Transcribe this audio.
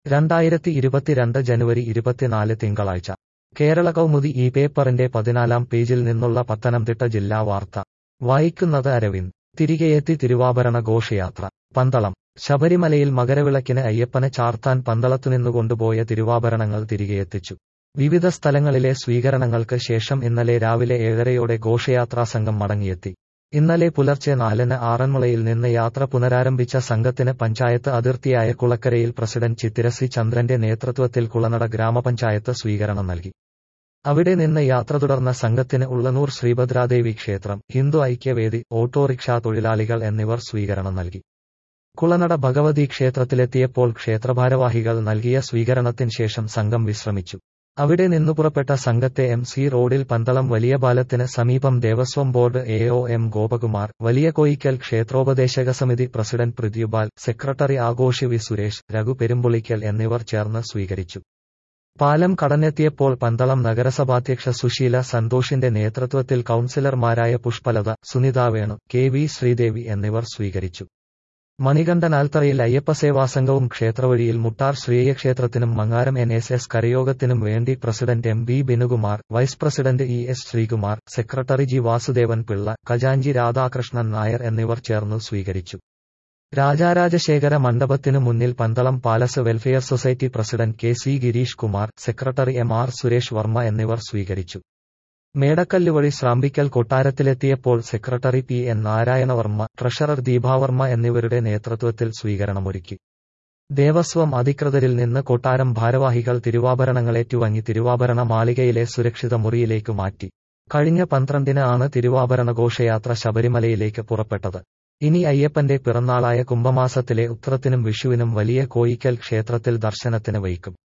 രണ്ടായിരത്തി ഇരുപത്തിരണ്ട് ജനുവരി ഇരുപത്തിനാല് തിങ്കളാഴ്ച കേരള കൗമുദി ഈ പേപ്പറിന്റെ പതിനാലാം പേജിൽ നിന്നുള്ള പത്തനംതിട്ട ജില്ലാ വാർത്ത വായിക്കുന്നത് അരവിന്ദ് തിരികെയെത്തി തിരുവാഭരണ ഘോഷയാത്ര പന്തളം ശബരിമലയിൽ മകരവിളക്കിന് അയ്യപ്പനെ ചാർത്താൻ പന്തളത്തുനിന്നു കൊണ്ടുപോയ തിരുവാഭരണങ്ങൾ തിരികെയെത്തിച്ചു വിവിധ സ്ഥലങ്ങളിലെ സ്വീകരണങ്ങൾക്ക് ശേഷം ഇന്നലെ രാവിലെ ഏഴരയോടെ ഘോഷയാത്രാ സംഘം മടങ്ങിയെത്തി ഇന്നലെ പുലർച്ചെ നാലിന് ആറന്മുളയിൽ നിന്ന് യാത്ര പുനരാരംഭിച്ച സംഘത്തിന് പഞ്ചായത്ത് അതിർത്തിയായ കുളക്കരയിൽ പ്രസിഡന്റ് ചിത്തിര സി ചന്ദ്രന്റെ നേതൃത്വത്തിൽ കുളനട ഗ്രാമപഞ്ചായത്ത് സ്വീകരണം നൽകി അവിടെ നിന്ന് യാത്ര തുടർന്ന സംഘത്തിന് ഉള്ളനൂർ ശ്രീഭദ്രാദേവി ക്ഷേത്രം ഹിന്ദു ഐക്യവേദി ഓട്ടോറിക്ഷാ തൊഴിലാളികൾ എന്നിവർ സ്വീകരണം നൽകി കുളനട ഭഗവതി ക്ഷേത്രത്തിലെത്തിയപ്പോൾ ക്ഷേത്രഭാരവാഹികൾ നൽകിയ സ്വീകരണത്തിന് ശേഷം സംഘം വിശ്രമിച്ചു അവിടെ നിന്നു പുറപ്പെട്ട സംഘത്തെ എം സി റോഡിൽ പന്തളം വലിയ പാലത്തിന് സമീപം Devaswom board A O M Gopakumar Valiya Koyikkal ക്ഷേത്രോപദേശക സമിതി പ്രസിഡന്റ് പൃഥ്വിപാൽ സെക്രട്ടറി ആഘോഷി വി സുരേഷ് രഘു പെരുമ്പുളിക്കൽ എന്നിവർ ചേർന്ന് സ്വീകരിച്ചു പാലം കടന്നെത്തിയപ്പോൾ പന്തളം നഗരസഭാധ്യക്ഷ സുശീല സന്തോഷിന്റെ നേതൃത്വത്തിൽ കൌൺസിലർമാരായ പുഷ്പലത സുനിത വേണു കെ വി ശ്രീദേവി എന്നിവർ സ്വീകരിച്ചു മണികണ്ഠനാൽത്തറയിൽ അയ്യപ്പസേവാസംഘവും ക്ഷേത്രവഴിയിൽ മുട്ടാർ ശ്രീയക്ഷേത്രത്തിനും മങ്ങാരം എൻ എസ് എസ് കരയോഗത്തിനും വേണ്ടി president M B Binukumar vice president E S Sreekumar secretary G Vasudevan Pillai ഖജാഞ്ചി രാധാകൃഷ്ണൻ നായർ എന്നിവർ ചേർന്നു സ്വീകരിച്ചു രാജാരാജശേഖര മണ്ഡപത്തിനു മുന്നിൽ Pandalam palace welfare society president K C Gireesh Kumar secretary M R Suresh Varma എന്നിവർ സ്വീകരിച്ചു മേടക്കല്ല് വഴി ശ്രാമ്പിക്കൽ കൊട്ടാരത്തിലെത്തിയപ്പോൾ secretary P N നാരായണവർമ്മ treasurer Deepavarma എന്നിവരുടെ നേതൃത്വത്തിൽ സ്വീകരണമൊരുക്കി ദേവസ്വം അധികൃതരിൽ നിന്ന് കൊട്ടാരം ഭാരവാഹികൾ തിരുവാഭരണങ്ങളേറ്റുവാങ്ങി തിരുവാഭരണ മാളികയിലെ സുരക്ഷിത മുറിയിലേക്ക് മാറ്റി കഴിഞ്ഞ പന്ത്രണ്ടിന് ആണ് തിരുവാഭരണ ഘോഷയാത്ര ശബരിമലയിലേക്ക് പുറപ്പെട്ടത് ഇനി അയ്യപ്പന്റെ പിറന്നാളായ കുംഭമാസത്തിലെ ഉത്രത്തിനും വിഷുവിനും വലിയ കോയിക്കൽ ക്ഷേത്രത്തിൽ ദർശനത്തിന് വയ്ക്കും